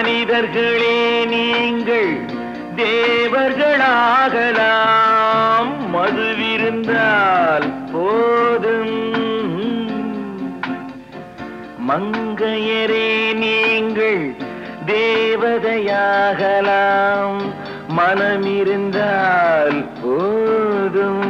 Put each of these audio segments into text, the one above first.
மனிதர்களே நீங்கள் தேவர்களாகலாம் மதுவிருந்தால் போதும் மங்கையரே நீங்கள் தேவதையாகலாம் மனமிருந்தால் போதும்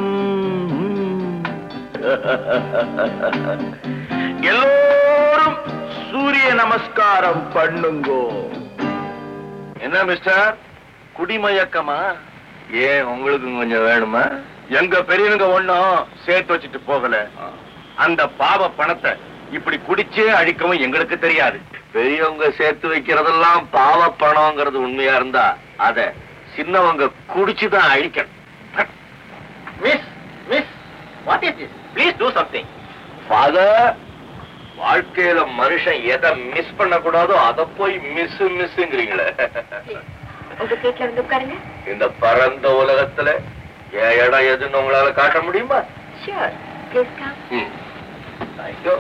எல்லோரும் சூரிய நமஸ்காரம் பண்ணுங்கோ என்ன மிஸ்டர் குடிமயக்கமா ஏன் உங்களுக்கு கொஞ்சம் வேணுமா எங்க பெரியவங்க ஒண்ணும் சேர்த்து வச்சுட்டு போகல அந்த பாவ பணத்தை இப்படி குடிச்சே அழிக்கவும் எங்களுக்கு தெரியாது பெரியவங்க சேர்த்து வைக்கிறதெல்லாம் பாவ பணம்ங்கிறது உண்மையா இருந்தா அத சின்னவங்க குடிச்சுதான் அழிக்கணும் miss miss what is this please do something father வாழ்க்கையில மனுஷன் எதை மிஸ் பண்ண கூடாதோ அத போய் மிஸ் மிஸ்ங்கிறீங்களே உங்க கேட்ல இருந்து உட்காருங்க இந்த பரந்த உலகத்துல என் இடம் எதுன்னு உங்களால காட்ட முடியுமா ஷூர் ப்ளீஸ் கம் ம். ஐயோ.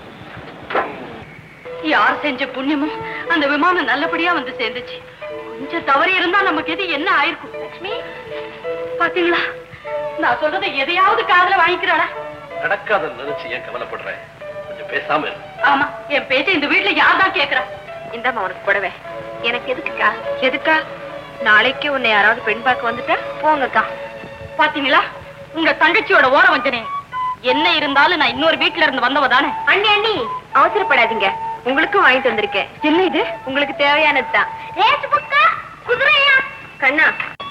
யார் செஞ்ச புண்ணியமும் அந்த விமானம் நல்லபடியா வந்து சேர்ந்துச்சு கொஞ்சம் தவறி இருந்தா நமக்கு எது என்ன ஆயிருக்கும் லட்சுமி பாத்தீங்களா நான் சொல்றதை எதையாவது காதுல வாங்கிக்கிறாளா நடக்காதுன்னு நினைச்சு ஏன் கவலைப்படுறேன் கொஞ்சம் பேசாம இரு ஆமா என் பேச்ச இந்த வீட்டுல யார் தான் கேக்குறா இந்தாம்மா உனக்கு புடவை எனக்கு எதுக்குக்கா எதுக்கா நாளைக்கு உன்னை யாராவது பெண் பார்க்க வந்துட்டா போங்கக்கா பாத்தீங்களா உங்க தங்கச்சியோட ஓர வஞ்சனே என்ன இருந்தாலும் நான் இன்னொரு வீட்டுல இருந்து வந்தவ தானே அண்ணி அண்ணி அவசரப்படாதீங்க உங்களுக்கும் வாங்கிட்டு வந்திருக்கேன் என்ன இது உங்களுக்கு தேவையானது தான் ரேஸ் புக்கா குதிரையா கண்ணா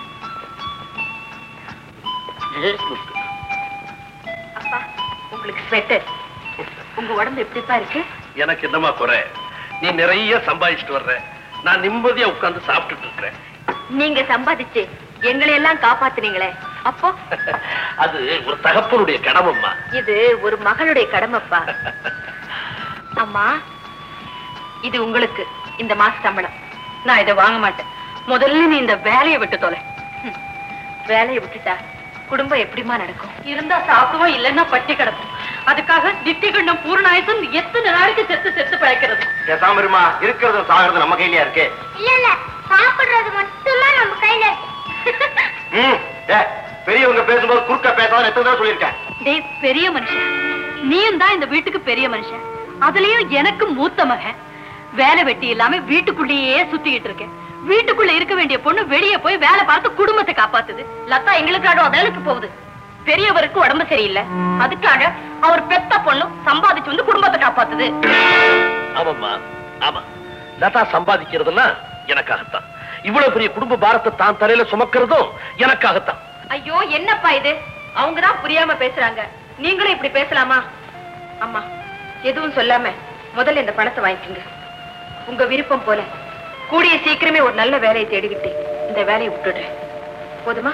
அப்பா உங்களுக்கு ஸ்வெட்டர் உங்க உடம்பு எப்படிப்பா இருக்கு எனக்கு என்னமா குறை நீ நிறைய சம்பாதிச்சுட்டு வர்ற நான் நிம்மதியா உட்கார்ந்து சாப்பிட்டுட்டு இருக்கிறேன் நீங்க சம்பாதிச்சு எங்களை எல்லாம் காப்பாத்துனீங்களே அப்போ அது ஒரு தகப்பனுடைய கடமைம்மா இது ஒரு மகளுடைய கடமைப்பா அம்மா இது உங்களுக்கு இந்த மாச சம்பளம் நான் இதை வாங்க மாட்டேன் முதல்ல நீ இந்த வேலையை விட்டு தொலை ஹம். வேலையை விட்டுட்டா குடும்பம் எப்படிமா நடக்கும் இருந்தா சாப்பிடுவோம் இல்லைன்னா பட்டி கிடப்போம் அதுக்காக திட்டிகண்டம் பூர்ணாயசன் எத்தனை நாளைக்கு செத்து செத்து பிழைக்கிறது பேசாம இருமா இருக்கிறது சாகிறது நம்ம கையிலயா இருக்கு இல்ல இல்ல சாப்பிடுறது மட்டும்தான் நம்ம கையில ம் ஏ, பெரியவங்க பேசும்போது குறுக்க பேசாத எத்தனை தடவை சொல்லியிருக்கேன் டேய் பெரிய மனுஷன் நீயும் தான் இந்த வீட்டுக்கு பெரிய மனுஷன் அதுலயும் எனக்கு மூத்த மகன் வேலை வெட்டி இல்லாம வீட்டுக்குள்ளேயே சுத்திக்கிட்டு இருக்கேன் வீட்டுக்குள்ள இருக்க வேண்டிய பொண்ணு வெளியே போய் வேலை பார்த்து குடும்பத்தை காப்பாத்துது லதா எங்களுக்காக வேலைக்கு போகுது பெரியவருக்கு உடம்பு சரியில்லை அதுக்காக அவர் பெத்த பொண்ணு சம்பாதிச்சு வந்து குடும்பத்தை காப்பாத்துது ஆமாம்மா ஆமா லதா சம்பாதிக்கிறதுனா எனக்காகத்தான் இவ்வளவு பெரிய குடும்ப பாரத்தை தான் தலையில சுமக்கிறதும் எனக்காகத்தான் ஐயோ என்னப்பா இது அவங்க தான் புரியாம பேசுறாங்க நீங்களும் இப்படி பேசலாமா அம்மா எதுவும் சொல்லாம முதல்ல இந்த பணத்தை வாங்கிக்கோங்க உங்க விருப்பம் போல கூடிய சீக்கிரமே ஒரு நல்ல வேலையை தேடிக்கிட்டு இந்த வேலையை விட்டுடுறேன் போதுமா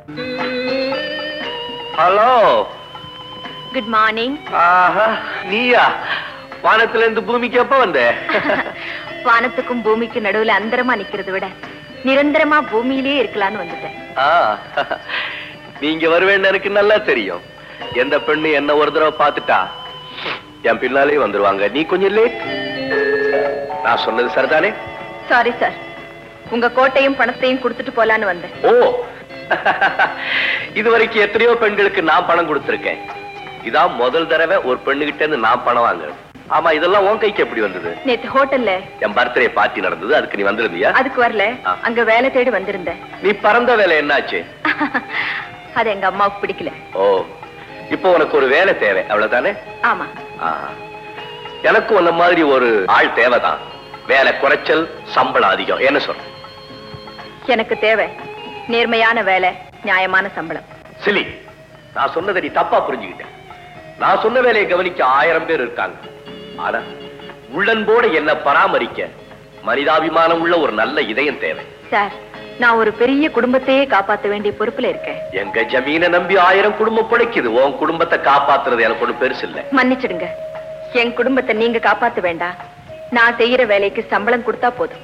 ஹலோ குட் மார்னிங் ஆஹா நீயா வானத்துல இருந்து பூமிக்கு எப்ப வந்த வானத்துக்கும் பூமிக்கும் நடுவுல அந்தரமா நிக்கிறதை விட நிரந்தரமா பூமியிலேயே இருக்கலாம்னு வந்துட்டேன் ஆ, நீங்க வருவேன்னு எனக்கு நல்லா தெரியும் எந்த பெண்ணு என்ன ஒரு தடவை பார்த்துட்டா என் பின்னாலே வந்துருவாங்க நீ கொஞ்சம் லேட் நான் சொன்னது சரிதானே சாரி சார் உங்க கோட்டையும் பணத்தையும் கொடுத்துட்டு போலான்னு வந்தேன் ஓ இதுவரைக்கும் எத்தனையோ பெண்களுக்கு நான் பணம் கொடுத்திருக்கேன் இதான் முதல் தடவை ஒரு பெண்ணுகிட்ட இருந்து நான் பணம் வாங்குறேன் ஆமா இதெல்லாம் உன் கைக்கு எப்படி வந்தது நேத்து ஹோட்டல்ல என் பர்த்டே பார்ட்டி நடந்தது அதுக்கு நீ வந்திருந்தியா அதுக்கு வரல ஆ. அங்க வேலை தேடி வந்திருந்தேன் நீ பறந்த வேலை என்னாச்சு அது எங்க அம்மாவுக்கு பிடிக்கல ஓ இப்போ உனக்கு ஒரு வேலை தேவை அவ்வளவுதானே ஆமா ஆ. எனக்கு உன்ன மாதிரி ஒரு ஆள் தேவைதான் வேலை குறைச்சல் சம்பளம் அதிகம் என்ன சொல்ற எனக்கு தேவை நேர்மையான வேலை நியாயமான சம்பளம் சிலி நான் சொன்னதை நீ தப்பா புரிஞ்சுக்கிட்டேன் நான் சொன்ன வேலையை கவனிக்க ஆயிரம் பேர் இருக்காங்க ஆனா உள்ளன்போட என்ன பராமரிக்க மனிதாபிமானம் உள்ள ஒரு நல்ல இதயம் தேவை சார் நான் ஒரு பெரிய குடும்பத்தையே காப்பாத்த வேண்டிய பொறுப்புல இருக்கேன் எங்க ஜமீனை நம்பி ஆயிரம் குடும்பம் பிழைக்குது உன் குடும்பத்தை காப்பாத்துறது எனக்கு ஒண்ணு பெருசு இல்ல மன்னிச்சிடுங்க என் குடும்பத்தை நீங்க காப்பாத்த வேண்டாம் நான் செய்யற வேலைக்கு சம்பளம் கொடுத்தா போதும்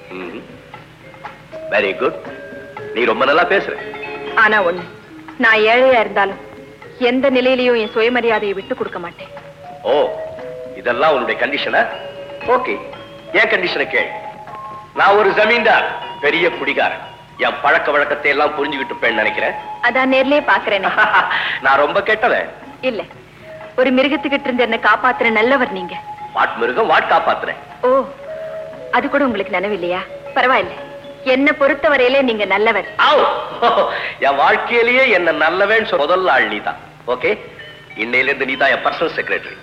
வெரி குட் நீ ரொம்ப நல்லா பேசுற ஆனா ஒண்ணு நான் ஏழையா இருந்தாலும் எந்த நிலையிலையும் என் சுயமரியாதையை விட்டு கொடுக்க மாட்டேன் ஓ இதெல்லாம் உன்னுடைய கண்டிஷனா ஓகே ஏன் கண்டிஷனை கேள் நான் ஒரு ஜமீன்தார் பெரிய குடிகாரன் என் பழக்க வழக்கத்தை எல்லாம் புரிஞ்சுக்கிட்டு இருப்பேன்னு நினைக்கிறேன் அதான் நேர்லயே பாக்குறேனே நான் ரொம்ப கெட்டவன் இல்ல ஒரு மிருகத்துக்கிட்ட இருந்து என்ன காப்பாத்துற நல்லவர் நீங்க வாட் மிருகம் வாட் காப்பாத்துறேன் ஓ அது கூட உங்களுக்கு நினைவு இல்லையா பரவாயில்ல என்ன பொறுத்தவரையிலே நீங்க நல்லவர் ஆவ். என் வாழ்க்கையிலேயே என்ன நல்லவேன்னு சொல்ல முதல் ஆள் நீதான் ஓகே இன்னையில இருந்து நீதான் என் பர்சனல் செக்ரட்டரி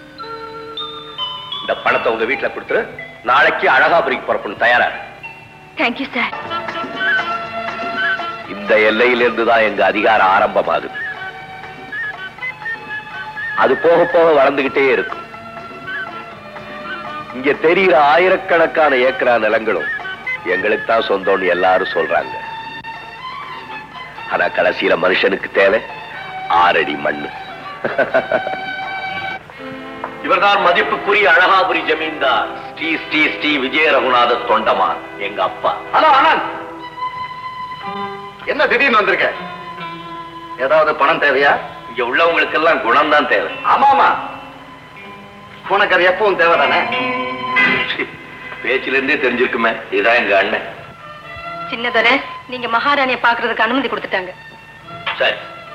இந்த பணத்தை உங்க வீட்டுல கொடுத்துரு நாளைக்கு அழகாபுரிக்கு புறப்படணும் தயாரா இரு. தேங்க்யூ சார் இந்த எல்லையிலிருந்து தான் எங்க அதிகாரம் ஆரம்பமாகுது அது போக போக வளர்ந்துகிட்டே இருக்கும் இங்க தெரிகிற ஆயிரக்கணக்கான ஏக்கரா நிலங்களும் எங்களுக்கு தான் சொந்தம்னு எல்லாரும் சொல்றாங்க ஆனா கடைசியில மனுஷனுக்கு தேவை ஆறடி மண்ணு இவர்தான் மதிப்புக்குரிய அழகாபுரி ஜமீன்தார் ஸ்ரீ ஸ்ரீ ஸ்ரீ விஜய ரகுநாத தொண்டமான் எங்க அப்பா ஹலோ ஆனந்த் என்ன திடீர்னு வந்திருக்க ஏதாவது பணம் தேவையா இங்க உள்ளவங்களுக்கு எல்லாம் குணம் தான் தேவை ஆமாமா உனக்கு அது எப்பவும் தேவைதானே சி, பேச்சில இருந்தே தெரிஞ்சிருக்குமே இதுதான் எங்க அண்ணன் சின்னதொரை நீங்க மகாராணியை பாக்குறதுக்கு அனுமதி கொடுத்துட்டாங்க சரி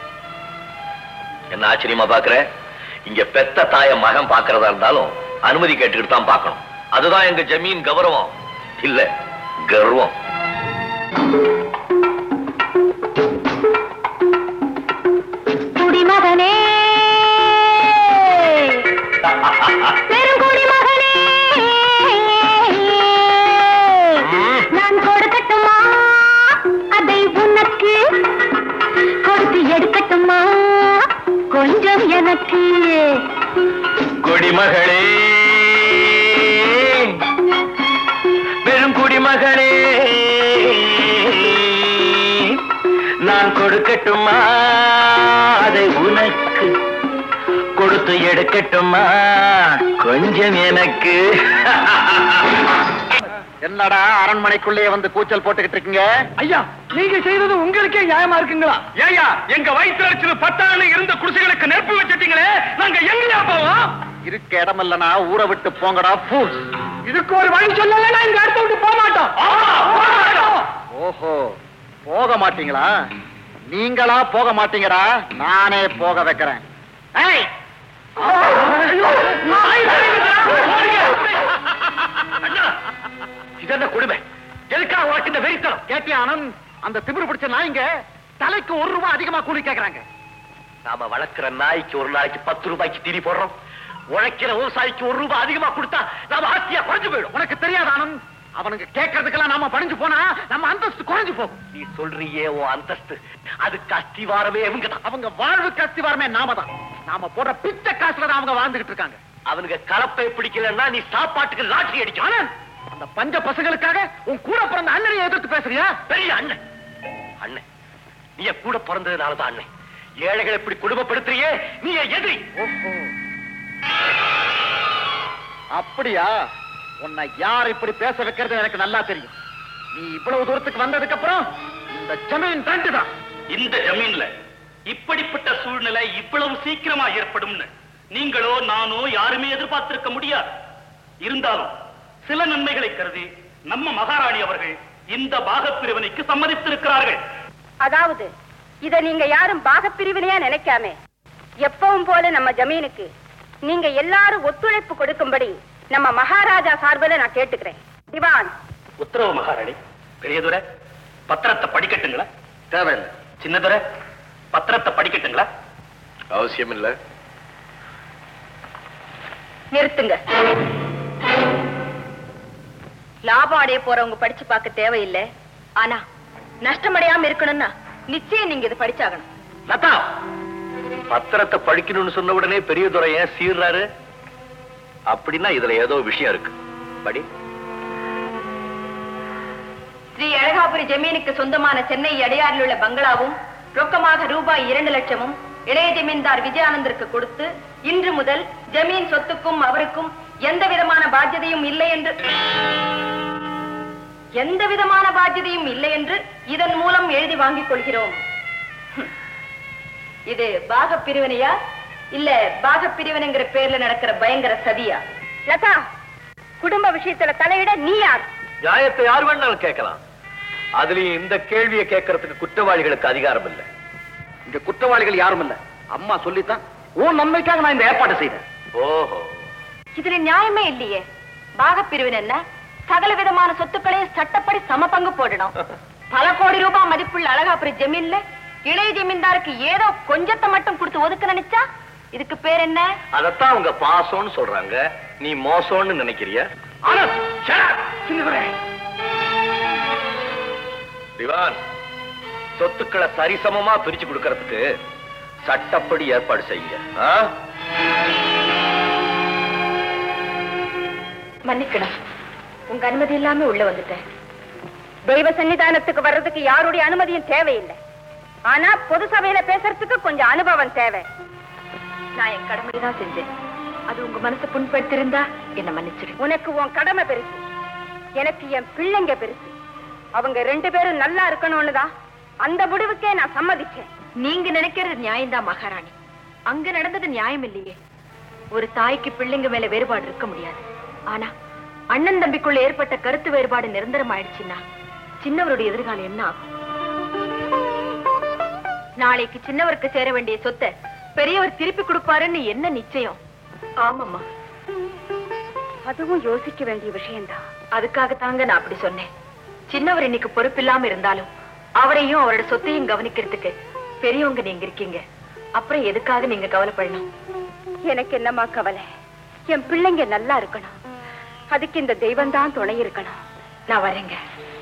என்ன ஆச்சரியமா பாக்குற இங்க பெத்த தாய மகன் பாக்குறதா இருந்தாலும் அனுமதி கேட்டுக்கிட்டு தான் பார்க்கணும் அதுதான் எங்க ஜமீன் கௌரவம் இல்ல கர்வம் குடிமகனே பெருங்குடி மகனே நான் கொடுக்கட்டுமா அதை உனக்கு கொடுத்து எடுக்கட்டுமா கொஞ்சம் எனக்கு குடிமகளே பெரும் குடிமகளே நான் கொடுக்கட்டுமா அதை உனக்கு கொடுத்து எடுக்கட்டுமா கொஞ்சம் எனக்கு என்னடா அரண்மனைக்குள்ளே வந்து கூச்சல் போட்டுக்கிட்டு இருக்கீங்க ஐயா நீங்க செய்தது உங்களுக்கே நியாயமா இருக்குங்களா ஏயா எங்க வயிற்று பத்தாண்டு இருந்த குடிசைகளுக்கு நெருப்பு வச்சிட்டீங்களே நாங்க எங்கயா போவோம் இருக்க இடம் இல்லனா ஊரை விட்டு போங்கடா fools. இதுக்கு ஒரு வழி சொல்லலைன்னா இந்த இடத்த விட்டு போக மாட்டோம் ஓஹோ போக மாட்டீங்களா நீங்களா போக மாட்டீங்கடா நானே போக வைக்கிறேன் ஏய், இதென்ன கொடுமை எதுக்காக உனக்கு இந்த வெறித்தனம் கேட்டியா ஆனந்த் அந்த திமிரு பிடிச்ச நாய்ங்க தலைக்கு ஒரு ரூபாய் அதிகமா கூலி கேக்குறாங்க நாம வளர்க்கிற நாய்க்கு ஒரு நாளைக்கு பத்து ரூபாய்க்கு தீனி போடுறோம் உழைக்கிற விவசாயிக்கு ஒரு ரூபாய் அதிகமா கொடுத்தா நாம ஆஸ்தியா குறைஞ்சு போயிடும் உனக்கு தெரியாது ஆனந்த் அவனுக்கு கேட்கறதுக்கெல்லாம் நாம பணிஞ்சு போனா நம்ம அந்தஸ்து குறைஞ்சு போகும் நீ சொல்றியே உன் அந்தஸ்து அதுக்கு அஸ்திவாரமே அவங்க தான் அவங்க வாழ்வுக்கு அஸ்திவாரமே நாம தான் நாம போடுற பிச்சை காசுல தான் அவங்க வாழ்ந்துகிட்டு இருக்காங்க அவனுக்கு கலப்பை பிடிக்கலன்னா நீ சாப்பாட்டுக்கு லாட்டரி அடிக்கும் ஆனந்த் அந்த பஞ்ச பசங்களுக்காக உன் கூட பிறந்த அண்ணனையும் எதிர்த்து பேசுறியா பெரிய அண்ணன் அண்ணன் நீ என் கூட பிறந்ததுனாலதான் அண்ணன் ஏழைகளை இப்படி குடும்பப்படுத்துறியே நீ என் எதிரி ஓஹோ அப்படியா உன்னை யார் இப்படி பேச வைக்கிறது எனக்கு நல்லா தெரியும் நீ இவ்வளவு தூரத்துக்கு வந்ததுக்கு அப்புறம் இந்த ஜமீன் ரெண்டு தான் இந்த ஜமீன்ல இப்படிப்பட்ட சூழ்நிலை இவ்வளவு சீக்கிரமா ஏற்படும்னு நீங்களோ நானோ யாருமே எதிர்பார்த்திருக்க முடியாது இருந்தாலும் சில நன்மைகளை கருதி நம்ம மகாராணி அவர்கள் இந்த பாகப்பிரிவினைக்கு சம்மதித்திருக்கிறார்கள் அதாவது இத நீங்க யாரும் பாகப்பிரிவினையா நினைக்காம எப்பவும் போல நம்ம ஜமீனுக்கு நீங்க எல்லாரும் ஒத்துழைப்பு கொடுக்கும்படி நம்ம மகாராஜா சார்பில் நான் கேட்டுக்கிறேன் திவான் உத்தரவு மகாராணி பெரியதுரை பத்திரத்தை படிக்கட்டுங்களா தேவையில்லை சின்னதுரை பத்திரத்தை படிக்கட்டுங்களா அவசியம் இல்ல நிறுத்துங்க லாபம் அடைய போறவங்க படிச்சு பார்க்க தேவையில்லை ஆனா நஷ்டமடையாம இருக்கணும்னா நிச்சயம் நீங்க இதை படிச்சாகணும் லதா பத்திரத்தை படிக்கணும்னு சொன்ன உடனே பெரியதுரை ஏன் சீர்றாரு அப்படின்னா இதுல ஏதோ விஷயம் இருக்கு படி ஸ்ரீ அழகாபுரி ஜமீனுக்கு சொந்தமான சென்னை அடையாறில் உள்ள பங்களாவும் ரொக்கமாக ரூபாய் இரண்டு லட்சமும் இளைய ஜமீன்தார் விஜயானந்தருக்கு கொடுத்து இன்று முதல் ஜமீன் சொத்துக்கும் அவருக்கும் எந்த விதமான பாத்தியதையும் இல்லை என்று எந்த விதமான பாத்தியதையும் இல்லை என்று இதன் மூலம் எழுதி வாங்கிக் கொள்கிறோம் ஹம். இது பாக பிரிவினையா இல்ல பாக பிரிவினைங்கிற பேர்ல நடக்கிற பயங்கர சதியா லதா குடும்ப விஷயத்துல தலையிட நீ யார் நியாயத்தை யார் வேணாலும் கேட்கலாம் அதுலயும் இந்த கேள்வியை கேட்கறதுக்கு குற்றவாளிகளுக்கு அதிகாரம் இல்லை இங்க குற்றவாளிகள் யாரும் இல்ல அம்மா சொல்லித்தான் உன் நன்மைக்காக நான் இந்த ஏற்பாடு செய்தேன் ஓஹோ இதுல நியாயமே இல்லையே பாகப்பிரிவின் என்ன சகல விதமான சொத்துக்களையும் சட்டப்படி சம பங்கு போடணும் பல கோடி ரூபாய் மதிப்புள்ள அழகாபுரி ஜமீன்ல இளைய ஜமீன்தாருக்கு ஏதோ கொஞ்சத்தை மட்டும் கொடுத்து ஒதுக்க நினைச்சா இதுக்கு பேர் என்ன அதத்தான் அவங்க பாசம்னு சொல்றாங்க நீ மோசம்னு நினைக்கிறிய ஆனந்த் shut up. சின்னதுரை. திவான் சொத்துக்களை சரிசமமா பிரிச்சு கொடுக்கறதுக்கு சட்டப்படி ஏற்பாடு செய்யுங்க ஆ? மன்னிக்கணும் உங்க அனுமதி இல்லாம உள்ள வந்துட்டேன் தெய்வ சன்னிதானத்துக்கு வர்றதுக்கு யாருடைய அனுமதியும் தேவையில்லை ஆனா பொது சபையில பேசுறதுக்கு கொஞ்சம் அனுபவம் தேவை நான் என் கடமை தான் செஞ்சேன் அது உங்க மனசை புண்படுத்திருந்தா என்ன மன்னிச்சிடு உனக்கு உன் கடமை பெருசு எனக்கு என் பிள்ளைங்க பெருசு அவங்க ரெண்டு பேரும் நல்லா இருக்கணும்னு தான் அந்த முடிவுக்கே நான் சம்மதிச்சேன் நீங்க நினைக்கிறது நியாயம்தான் மகாராணி அங்க நடந்தது நியாயம் இல்லையே ஒரு தாய்க்கு பிள்ளைங்க மேல வேறுபாடு இருக்க முடியாது ஆனா அண்ணன் தம்பிக்குள்ள ஏற்பட்ட கருத்து வேறுபாடு நிரந்தரம் ஆயிடுச்சுன்னா சின்னவருடைய எதிர்காலம் என்ன ஆகும் நாளைக்கு சின்னவருக்கு சேர வேண்டிய சொத்தை பெரியவர் திருப்பி கொடுப்பாருன்னு என்ன நிச்சயம் ஆமாம்மா அதுவும் யோசிக்க வேண்டிய விஷயம்தான் அதுக்காக தாங்க நான் அப்படி சொன்னேன் சின்னவர் இன்னைக்கு பொறுப்பில்லாம இருந்தாலும் அவரையும் அவரோட சொத்தையும் கவனிக்கிறதுக்கு பெரியவங்க நீங்க இருக்கீங்க அப்புறம் எதுக்காக நீங்க கவலைப்படணும் எனக்கு என்னம்மா கவலை என் பிள்ளைங்க நல்லா இருக்கணும் அதுக்கு இந்த தெய்வம் தான் துணை இருக்கணும் நான் வரேங்க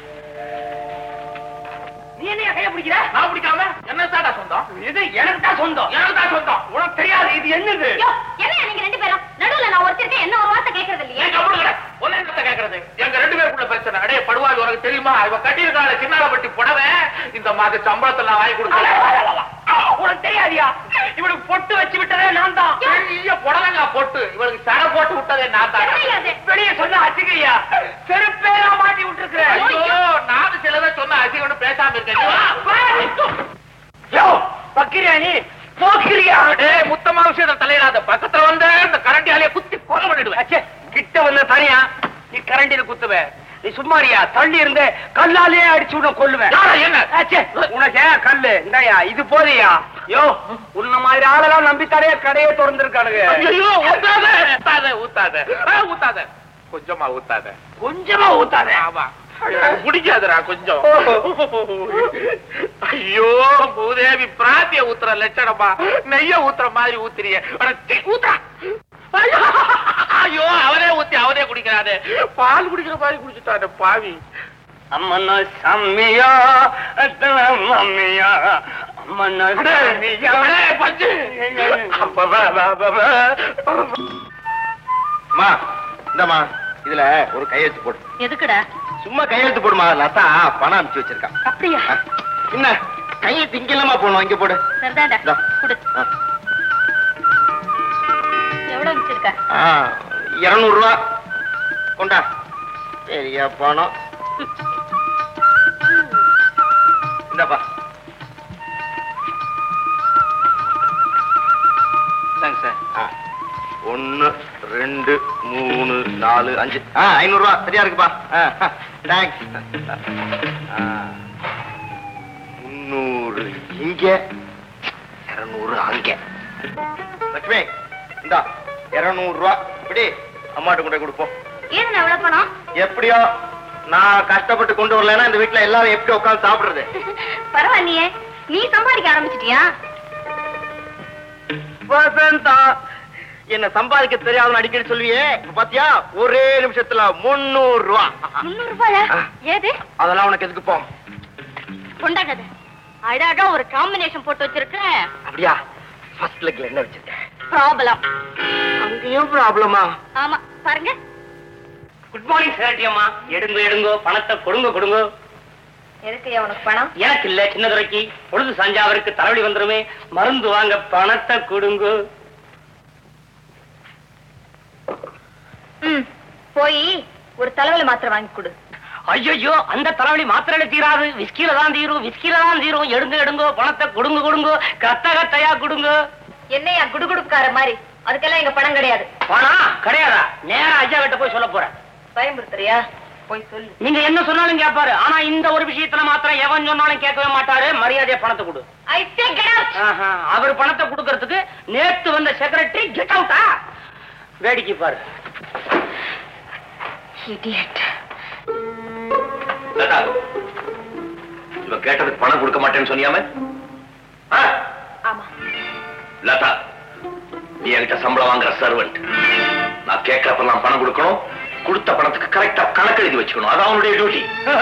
நீ என்ன கைய பிடிக்கிற நான் பிடிக்காம என்ன தாடா சொந்தம் இது எனக்கு தான் சொந்தம் எனக்கு தான் சொந்தம் உனக்கு தெரியாது இது என்னது என்ன நீங்க ரெண்டு பேரும் நடுவுல நான் ஒருத்தருக்கேன் என்ன ஒரு வார்த்தை கேட்கறது இல்லையே ஏன் கம்முனு கிட? உன்னை என்னத்த கேக்குறது? எங்க ரெண்டு பேருக்குள்ள பிரச்சனை. அடே, படுவாவி, உனக்கு தெரியுமா? இவ கட்டியிருக்காளே சின்னாலப்பட்டி புடவை, இந்த மாத சம்பளத்துல நான் வாங்கி கொடுத்தேன். ஆ, உனக்கு தெரியாதியா? இவளுக்கு பொட்டு வச்சு விட்டதே நான் தான். பெரிய புடவைங்க பொட்டு. இவளுக்கு சடை போட்டு விட்டதே நான் தான். என்னய்யா இது? வெளிய சொன்னா அசிங்கய்யா. செருப்பே நான் மாட்டி விட்டுருக்கிறேன். ஐயோ, நானும் சிலதை சொன்ன அசிங்கம்னு பேசாம இருக்கேன். நீ வா, வா. யோ, பக்கிரியா நீ? போக்கிரியா? டேய், முத்தமா விஷயத்தை தலையிடாத. பக்கத்துல வந்த இந்த கரண்டியாலே குத்தி கொலை பண்ணிடுவேன். ச்சே, கிட்ட வந்த தனியா நீ கரண்டியில குத்துவ நீ சும்மாரியா தள்ளி இருந்து கல்லாலே அடிச்சு விட கொள்ளுவேன் என்ன ச்சே, உனக்கு ஏன் கல்லு இந்தாயா இது போதியா யோ உன்ன மாதிரி ஆளெல்லாம் நம்பித்தானே கடையே திறந்திருக்கானுங்க ஐயோ ஊத்தாத ஊத்தாத ஊத்தாத ஆ, ஊத்தாத கொஞ்சமா ஊத்தாத கொஞ்சமா ஊத்தாத ஆமா பிடிக்காதரா கொஞ்சம் ஐயோ பூதேவி பிராந்திய ஊத்துற லட்சணமா நெய்ய ஊத்துற மாதிரி ஊத்துறிய ஊத்துறா ஐயோ, ஐயோ அவனே ஊத்தி அவனே குடிக்கிறானே பால் குடிக்கிற மாதிரி குடிச்சுட்டானே பாவி அம்மன்னா சம்மியா மம்மியா அம்மன்னா பஞ்சு அம்மா இந்தம்மா இதுல ஒரு கையெழுத்து போடு எதுக்குடா சும்மா கையெழுத்து போடுமா லதா பணம் அனுப்பிச்சு வச்சிருக்கான் அப்படியா ஆ, என்ன கையெழுத்து இங்க இல்லாம போடணும் இங்க போடு சரிதான்டா இந்தா. குடு ஆ. எவ்வளவு வச்சிருக்க ஆ, இருநூறு ரூபா கொண்டா சரியா பணம் இந்தாப்பா இந்தாங்க சார் ஆ ஒன்னு ரெண்டு மூணு நாலு அஞ்சு ஆ ஐநூறு ரூபா சரியா இருக்குப்பா ஆ தேங்க்ஸ் முன்னூறு இங்க இருநூறு அங்க லட்சுமி இந்தா இருநூறு ரூபா இப்படி அம்மாட்ட கொண்டு போய் கொடுப்போம் ஏன் எவ்வளவு பணம் எப்படியோ நான் கஷ்டப்பட்டு கொண்டு வரலைன்னா இந்த வீட்டுல எல்லாரும் எப்படி உட்கார்ந்து சாப்பிடுறது பரவாயில்லையே நீ சம்பாதிக்க ஆரம்பிச்சிட்டியா வசந்தா என்ன சம்பாதிக்க தெரியாதுன்னு அடிக்கடி சொல்லுவியே இப்ப பாத்தியா ஒரே நிமிஷத்துல முன்னூறு ரூபா முன்னூறு ரூபாயா ஆ. ஏது அதெல்லாம் உனக்கு எதுக்கு போ கொண்டாடாத அழகா ஒரு காம்பினேஷன் போட்டு வச்சிருக்கேன் அப்படியா ஃபர்ஸ்ட் லெக்ல என்ன வச்சிருக்க ப்ராப்ளம் அங்கேயும் ப்ராப்ளமா ஆமா பாருங்க குட் மார்னிங் சேட்டியம்மா எடுங்க எடுங்கோ பணத்தை கொடுங்க கொடுங்க எதுக்கு உனக்கு பணம் எனக்கு இல்ல சின்னதுரைக்கு பொழுது சாஞ்சா அவருக்கு தலைவலி வந்துருமே மருந்து வாங்க பணத்தை கொடுங்க ம் போய் ஒரு தலைவலி மாத்திரை வாங்கி கொடு ஐயோ அந்த தலைவலி மாத்திரையில தீராது விஸ்கில தான் தீரும் விஸ்கில தான் தீரும் எடுங்க எடுங்கோ பணத்தை கொடுங்க கொடுங்க கத்த கத்தையா கொடுங்க என்னையா குடுகுடுக்கார மாதிரி அதுக்கெல்லாம் எங்க பணம் கிடையாது பணம் கிடையாதா நேரா ஐயா கிட்ட போய் சொல்ல போறேன் பயமுறுத்துறியா போய் சொல்லு நீங்க என்ன சொன்னாலும் கேட்பாரு ஆனா இந்த ஒரு விஷயத்துல மாத்திரம் எவன் சொன்னாலும் கேட்கவே மாட்டாரு மரியாதையா பணத்தை கொடு ஐ டேக் இட் அவுட் ஆஹா, அவர் பணத்தை கொடுக்கறதுக்கு நேத்து வந்த செக்ரட்டரி கெட் அவுட்டா வேடிக்கை பாரு இடியட் லதா, இவன் கேட்டதுக்கு பணம் கொடுக்க மாட்டேன்னு சொன்னியாம ஆ? ஆமா லதா நீ என்கிட்ட சம்பளம் வாங்குற சர்வெண்ட் நான் கேட்கறப்பெல்லாம் பணம் கொடுக்கணும் கொடுத்த பணத்துக்கு கரெக்டா கணக்கு எழுதி வச்சுக்கணும் அதான் அவனுடைய டியூட்டி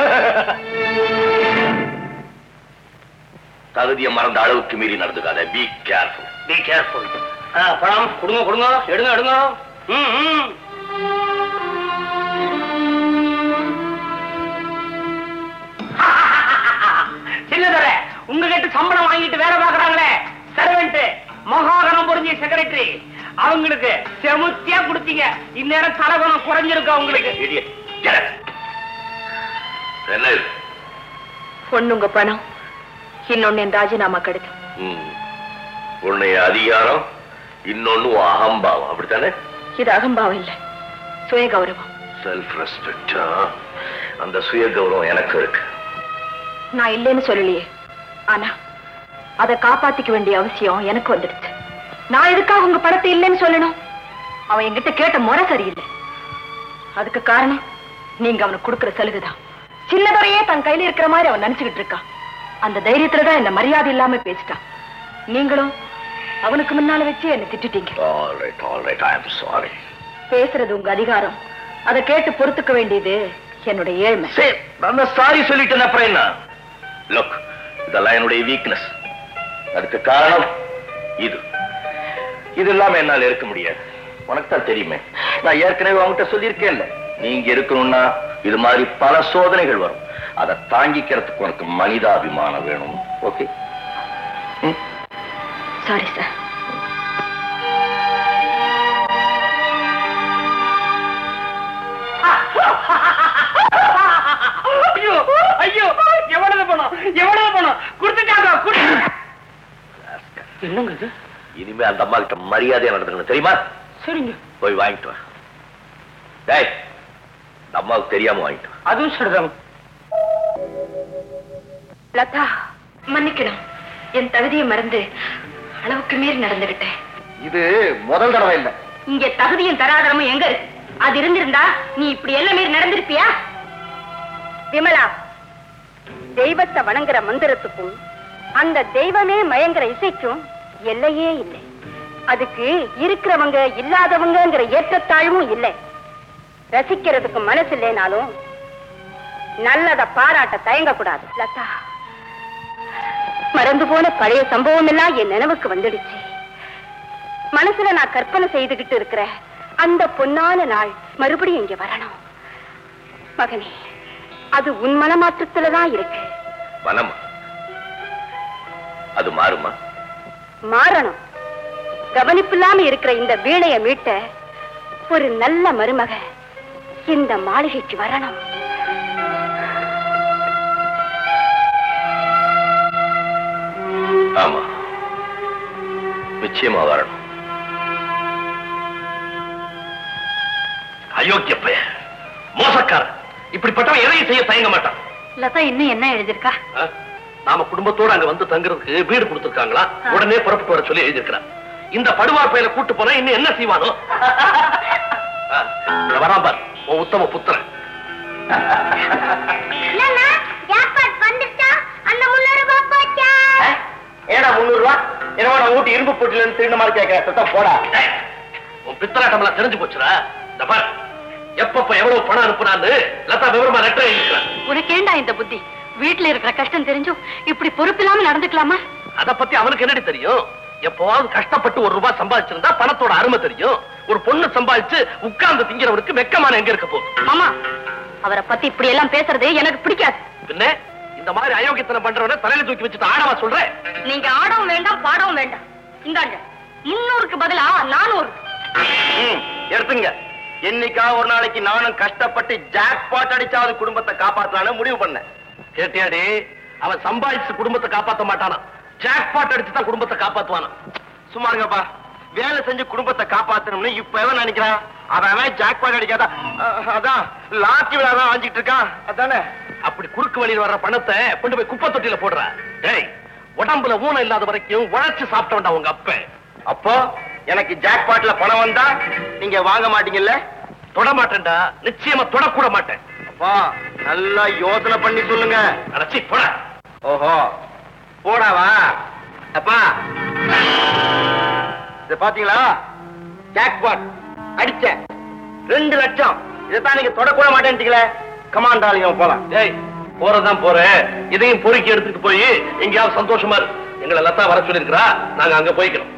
தகுதியை மறந்த அளவுக்கு மீறி நடந்துக்காத பி கேர்ஃபுல் பி கேர்ஃபுல் பணம் கொடுங்க கொடுங்க எடுங்க எடுங்க ம், ம். சின்னதரே உங்ககிட்ட சம்பளம் வாங்கிட்டு வேலை பாக்குறாங்களே சர்வெண்ட் மகாகணம் புரிஞ்ச செக்ரட்டரி அவங்களுக்கு செமுத்தியா கொடுத்தீங்க இந்நேரம் தலகுணம் குறைஞ்சிருக்கு அவங்களுக்கு Idiot. Get it. என்ன இது? ஒண்ணு உங்க பணம் இன்னொன்னு என் ராஜினாமா கடிதம் ம். ஒண்ணு என் அதிகாரம் இன்னொன்னு உன் அகம்பாவம் அப்படித்தானே இது அகம்பாவம் இல்ல சுய கௌரவம் செல்ஃப் ரெஸ்பெக்ட் அந்த சுய கௌரவம் எனக்கு இருக்கு நான் இல்லைன்னு சொல்லலையே ஆனா அதை காப்பாத்திக்க வேண்டிய அவசியம் எனக்கு வந்துடுச்சு நான் எதுக்காக உங்க படத்தை இல்லைன்னு சொல்லணும் அவன் என்கிட்ட கேட்ட முறை சரியில்லை அதுக்கு காரணம் நீங்க அவனுக்கு கொடுக்கிற சலுகைதான் சின்னதுறையே தன் கையில இருக்கிற மாதிரி அவன் நினைச்சுக்கிட்டு இருக்கான் அந்த தைரியத்துலதான் என்ன மரியாதை இல்லாம பேசிட்டான் நீங்களும் அவனுக்கு முன்னால வச்சு என்ன திட்டிட்டீங்க all right all right I am sorry பேசுறது உங்க அதிகாரம் அதை கேட்டு பொறுத்துக்க வேண்டியது என்னுடைய ஏழ்மை சரி நான் சாரி சொல்லிட்டேன் அப்புறம் என்ன லுக் இதெல்லாம் என்னுடைய வீக்னஸ் அதுக்கு காரணம் இது இது இல்லாம என்னால இருக்க முடியாது உனக்கு தான் தெரியுமே நான் ஏற்கனவே உன்கிட்ட சொல்லியிருக்கேன்ல நீங்க இருக்கணும்னா இது மாதிரி பல சோதனைகள் வரும் அதை தாங்கிக்கிறதுக்கு உனக்கு மனிதாபிமானம் வேணும் ஓகே சாரி சார் ஐயோ ஐயோ எவ்வளவு பணம் எவ்வளவு பணம் கொடுத்துட்டாங்க கொடுத்து என்னங்க இது இனிமே அந்த அம்மா கிட்ட மரியாதையா நடந்துக்கணும் தெரியுமா சரிங்க போய் வாங்கிட்டு வா டேய் இந்த அம்மாவுக்கு தெரியாம வாங்கிட்டு வா அதுவும் சரிதான் லதா மன்னிக்கணும் என் தகுதியை மறந்து அளவுக்கு மீறி நடந்துகிட்டேன் இது முதல் தடவை இல்ல இங்க தகுதியும் தராதரமும் எங்க இருக்கு அது இருந்திருந்தா நீ இப்படி எல்லாம் மீறி நடந்திருப்பியா விமலா தெய்வத்தை வணங்குற மந்திரத்துக்கும் அந்த தெய்வமே மயங்குற இசைக்கும் எல்லையே இல்லை அதுக்கு இருக்கிறவங்க இல்லாதவங்கங்கிற ஏற்றத்தாழ்வும் இல்லை ரசிக்கிறதுக்கு மனசு இல்லைனாலும் நல்லத பாராட்ட தயங்க கூடாது லதா மறந்து போன பழைய சம்பவம் எல்லாம் என் நினைவுக்கு வந்துடுச்சு மனசுல நான் கற்பனை செய்துகிட்டு இருக்கிற அந்த பொன்னான நாள் மறுபடியும் இங்க வரணும் மகனே அது உன் மனமாற்றத்துலதான் இருக்கு மனம் அது மாறுமா மாறணும் கவனிப்பில்லாம இருக்கிற இந்த வீணைய மீட்ட ஒரு நல்ல மருமக இந்த மாளிகைக்கு வரணும் ஆமா நிச்சயமா வரணும் அயோக்கிய பையன் மோசக்காரன் இப்படிப்பட்டவன் எதையும் செய்ய தயங்க மாட்டான் லதா இன்னும் என்ன எழுதிருக்கா ஆ? நாம குடும்பத்தோட அங்க வந்து தங்குறதுக்கு வீடு கொடுத்திருக்காங்களா உடனே புறப்பட்டு வர சொல்லி எழுதியிருக்கிறான் இந்த படுவார் பையல கூட்டு போனா இன்னும் என்ன செய்வானோ ஆ, இங்க வரான் பார் உன் உத்தம புத்திரன் ஏடா முந்நூறு ரூபா என்னவோ நான் ஊட்டி இரும்பு பொட்டில இருந்து திருந்த மாதிரி கேட்கிறேன் சத்தம் போடா டேய், உன் பித்தலாட்டம் எல்லாம் தெரிஞ்சு போச்சுடா இந்த பார் எப்பப்ப எவ்வளவு பணம் அனுப்புனான்னு லதா விவரமா லெட்டர் எழுதிக்கிறான் உனக்கு ஏண்டா இந்த புத்தி வீட்டுல இருக்கிற கஷ்டம் தெரிஞ்சும் இப்படி பொறுப்பில்லாம நடந்துக்கலாமா அத பத்தி அவனுக்கு என்னடி தெரியும் எப்பவாவது கஷ்டப்பட்டு ஒரு ரூபாய் சம்பாதிச்சிருந்தா பணத்தோட அருமை தெரியும் ஒரு பொண்ணு சம்பாதிச்சு உட்கார்ந்து திங்கிறவனுக்கு வெக்கமான எங்க இருக்க போகுது மாமா அவரை பத்தி இப்படி எல்லாம் பேசுறது எனக்கு பிடிக்காது பின்ன இந்த மாதிரி அயோக்கியத்தனம் பண்றவன தலையில தூக்கி வச்சுட்டு ஆடவா சொல்றேன் நீங்க ஆடவும் வேண்டாம் பாடவும் வேண்டாம் இந்தாங்க முன்னூறுக்கு பதிலா நானூறு எடுத்துங்க என்னைக்கா ஒரு நாளைக்கு நானும் கஷ்டப்பட்டு ஜாக் பாட் அடிச்சாவது குடும்பத்தை காப்பாத்தலான்னு முடிவு பண்ணேன் கேட்டியாடி அவன் சம்பாதிச்சு குடும்பத்தை காப்பாத்த மாட்டானா ஜாக்பாட் அடிச்சு தான் குடும்பத்தை காப்பாத்துவானா சும்மா இருங்கப்பா வேலை செஞ்சு குடும்பத்தை காப்பாத்தணும்னு இப்ப எவன் நினைக்கிறான் அவன் ஜாக்பாட் அடிக்காதா அஹ், அதான் லாட்டி விழா தான் வாங்கிட்டு இருக்கான் அதானே அப்படி குறுக்கு வழியில் வர்ற பணத்தை கொண்டு போய் குப்பை தொட்டியில போடுற டேய் உடம்புல ஊனம் இல்லாத வரைக்கும் உழைச்சு சாப்பிட்டவன்டா உங்க அப்பன் அப்போ எனக்கு ஜாக்பாட்ல பணம் வந்தா நீங்க வாங்க மாட்டீங்கல்ல தொட மாட்டேன்டா நிச்சயமா தொடக்கூட மாட்டேன் அப்பா நல்லா யோசனை பண்ணி சொல்லுங்க அடைச்சி போட ஓஹோ போடாவா அப்பா இத பாத்தீங்களா ஜாக்பாட் அடிச்சேன் ரெண்டு லட்சம் இதைத்தான் நீங்க தொடக்கூட மாட்டேன்ட்டீங்களே கமாண்டாலிங்க போலாம் டேய் போறதான் போறேன் இதையும் பொறுக்கி எடுத்துட்டு போய் எங்கேயாவது சந்தோஷமா இரு எங்களை லத்தா வர சொல்லிருக்கிறா நாங்க அங்க போய்க்கிறோம்